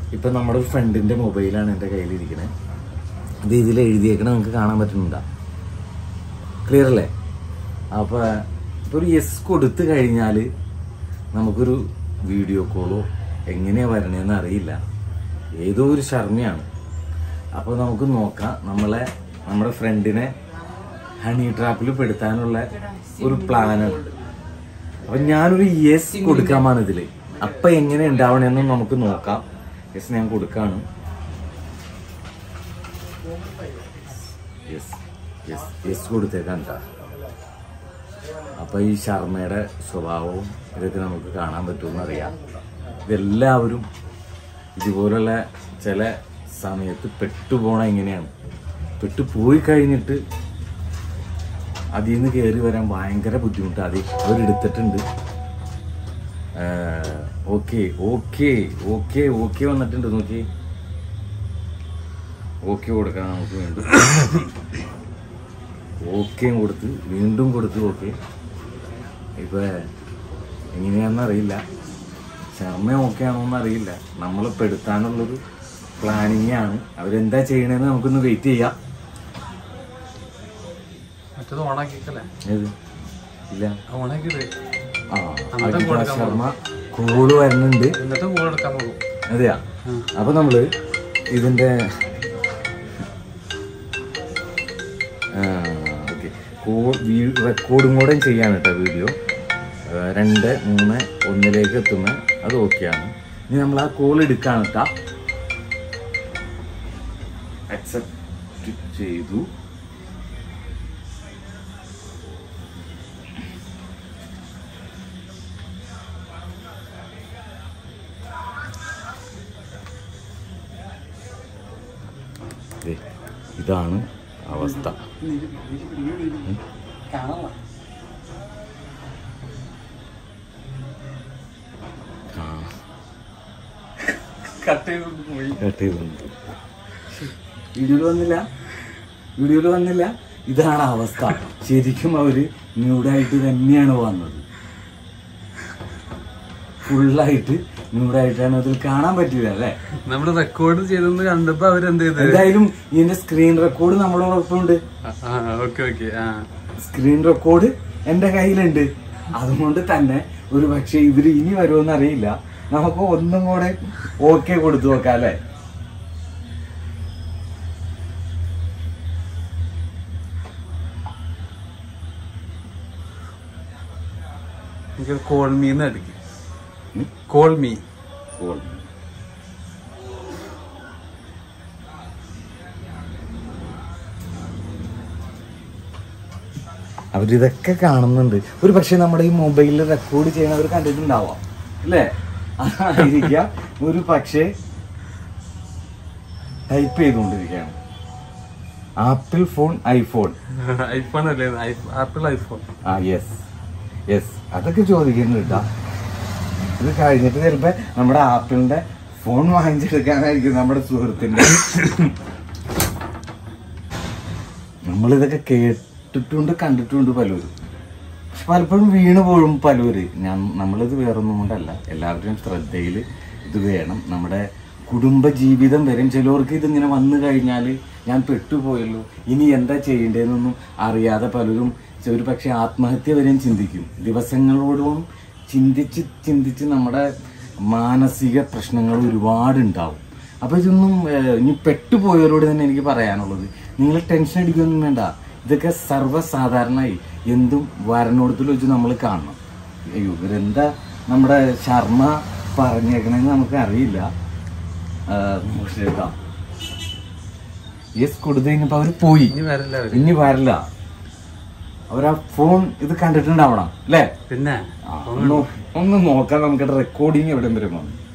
ഇപ്പൊ നമ്മുടെ ഒരു ഫ്രണ്ടിന്റെ മൊബൈലാണ് എൻ്റെ കയ്യിലിരിക്കണേ ഇത് ഇതിൽ എഴുതിയേക്കണ നിങ്ങൾക്ക് കാണാൻ പറ്റുന്നുണ്ടോ ക്ലിയർ അല്ലേ അപ്പൊ ഇപ്പൊ ഒരു യെസ് കൊടുത്തു കഴിഞ്ഞാൽ നമുക്കൊരു വീഡിയോ കോളോ എങ്ങനെയാ വരണേന്ന് അറിയില്ല ഏതോ ഒരു ശർമ്മയാണ് അപ്പോൾ നമുക്ക് നോക്കാം നമ്മളെ നമ്മുടെ ഫ്രണ്ടിനെ ഹണി ട്രാപ്പിൽ പെടുത്താനുള്ള ഒരു പ്ലാനാണ് അപ്പൊ ഞാനൊരു യെസ് കൊടുക്കാമാണ് ഇതില് അപ്പൊ എങ്ങനെ ഉണ്ടാവണമെന്ന് നമുക്ക് നോക്കാം യെസ് ഞാൻ കൊടുക്കാണ് യെസ് യെസ് യെസ് കൊടുത്തേക്കാം കേട്ടോ അപ്പൊ ഈ ശർമ്മയുടെ സ്വഭാവവും ഇതൊക്കെ നമുക്ക് കാണാൻ പറ്റുമെന്ന് അറിയാം ഇതെല്ലാവരും ഇതുപോലുള്ള ചില സമയത്ത് പെട്ടുപോണ എങ്ങനെയാണ് പെട്ടുപോയി കഴിഞ്ഞിട്ട് അതിൽ നിന്ന് കയറി വരാൻ ഭയങ്കര ബുദ്ധിമുട്ട് അത് അവരെടുത്തിട്ടുണ്ട് ഓക്കെ ഓക്കെ ഓക്കെ ഓക്കെ വന്നിട്ടുണ്ട് നോക്കി ഓക്കെ കൊടുക്കണം നമുക്ക് വീണ്ടും ഓക്കെയും കൊടുത്ത് വീണ്ടും കൊടുത്ത് ഓക്കെ ഇപ്പൊ എങ്ങനെയാണെന്ന് അറിയില്ല ശർമ്മ ഓക്കെ ആണോന്ന് അറിയില്ല നമ്മളെ പെടുത്താനുള്ളൊരു പ്ലാനിങ് ആണ് അവരെന്താ ചെയ്യണേന്ന് നമുക്കൊന്ന് വെയിറ്റ് ചെയ്യാം മറ്റത് ഓണാക്കിക്കല്ലേ ഏത് ഇല്ല ഓണാക്കിട്ട് ആ അജിത ശർമ്മ കോള് വരുന്നുണ്ട് എന്നിട്ട് കൂടെ എടുക്കാൻ പോകും അതെയാ അപ്പൊ നമ്മള് ഇതിന്റെ ഓക്കെ റെക്കോർഡും കൂടെ ചെയ്യാണ് കേട്ടോ വീഡിയോ രണ്ട് മൂന്ന് ഒന്നിലേക്ക് എത്തുന്ന അത് ഓക്കെയാണ് ഇനി നമ്മൾ ആ കോൾ എടുക്കാണ് കേട്ടാ അക്സെപ്റ്റ് ചെയ്തു ദേ, ഇതാണ് അവസ്ഥ ആ കട്ട് ചെയ്ത് പോയി കട്ട് ചെയ്തിട്ടുണ്ട് വീഡിയോയിൽ വന്നില്ല വീഡിയോയിൽ വന്നില്ല ഇതാണ് അവസ്ഥ ശരിക്കും അവര് ന്യൂഡായിട്ട് തന്നെയാണ് വന്നത് ഫുള്ളായിട്ട് ന്യൂഡായിട്ടാണ് അതിൽ കാണാൻ പറ്റില്ല അല്ലേ നമ്മള് റെക്കോർഡ് ചെയ്തെന്ന് കണ്ടപ്പോ അവരെന്ത് ചെയ്ത് എന്തായാലും ഇതിന്റെ സ്ക്രീൻ റെക്കോർഡ് നമ്മളോടൊപ്പമുണ്ട് ആ ഓക്കെ ഓക്കെ ആ സ്ക്രീൻ റെക്കോർഡ് എന്റെ കയ്യിലുണ്ട് അതുകൊണ്ട് തന്നെ ഒരു പക്ഷെ ഇവര് ഇനി വരുമെന്ന് അറിയില്ല നമുക്ക് ഒന്നും കൂടെ ഓക്കെ കൊടുത്തു നോക്കാം അല്ലേ എനിക്ക് കോൾ മീന്ന് അടിക്കും കോൾ മീ Cool. അവരിതൊക്കെ കാണുന്നുണ്ട് ഒരു പക്ഷെ നമ്മുടെ ഈ മൊബൈലിൽ റെക്കോർഡ് ചെയ്യണവർ കണ്ടിട്ടുണ്ടാവാം അല്ലേ അതായിരിക്കാം ഒരു പക്ഷേ ടൈപ്പ് ചെയ്തുകൊണ്ടിരിക്കുകയാണ് ആപ്പിൾ ഫോൺ ഐഫോൺ ഐഫോൺ അല്ലേ ആപ്പിൾ ഐഫോൺ ആ യെസ് യെസ് അതൊക്കെ ചോദിക്കുന്നു കേട്ടാ ഇത് കഴിഞ്ഞിട്ട് ചിലപ്പോ നമ്മുടെ ആപ്പിളിന്റെ ഫോൺ വാങ്ങിച്ചെടുക്കാനായിരിക്കും നമ്മുടെ സുഹൃത്തിന്റെ നമ്മളിതൊക്കെ കേട്ടിട്ടുണ്ട് കണ്ടിട്ടുണ്ട് പലരും പക്ഷെ പലപ്പോഴും വീണ് പോഴും പലര് ഞാൻ നമ്മളിത് വേറൊന്നും കൊണ്ടല്ല എല്ലാവരുടെയും ശ്രദ്ധയിൽ ഇത് വേണം നമ്മുടെ കുടുംബ ജീവിതം വരും ചിലവർക്ക് ഇതിങ്ങനെ വന്നു കഴിഞ്ഞാൽ ഞാൻ പെട്ടുപോയല്ലോ ഇനി എന്താ ചെയ്യേണ്ടതെന്നൊന്നും അറിയാതെ പലരും ഒരു പക്ഷെ ആത്മഹത്യ വരെയും ചിന്തിക്കും ദിവസങ്ങളോടും ചിന്തിച്ച് ചിന്തിച്ച് നമ്മുടെ മാനസിക പ്രശ്നങ്ങൾ ഒരുപാടുണ്ടാവും അപ്പൊ ഇതൊന്നും ഏഹ്, ഇനി പെട്ടുപോയവരോട് തന്നെ എനിക്ക് പറയാനുള്ളത് നിങ്ങൾ ടെൻഷൻ അടിക്കൊന്നും വേണ്ട ഇതൊക്കെ സർവ്വസാധാരണമായി എന്തും വരനോടത്തിൽ വെച്ച് നമ്മൾ കാണണം അയ്യോ ഇവരെന്താ നമ്മുടെ ശർമ്മ പറഞ്ഞേക്കണെന്ന് നമുക്ക് അറിയില്ല യെസ് കൊടുത്തു കഴിഞ്ഞപ്പോ അവര് പോയി ഇനി വരില്ല അവര് ഇനി വരില്ല അവരാ ഫോൺ ഇത് കണ്ടിട്ടുണ്ടാവണം അല്ലേ പിന്നെ ആ, ഒന്ന് ഒന്ന് നോക്കാം നമുക്ക് റെക്കോർഡിങ് എവിടെ വരെ വന്നു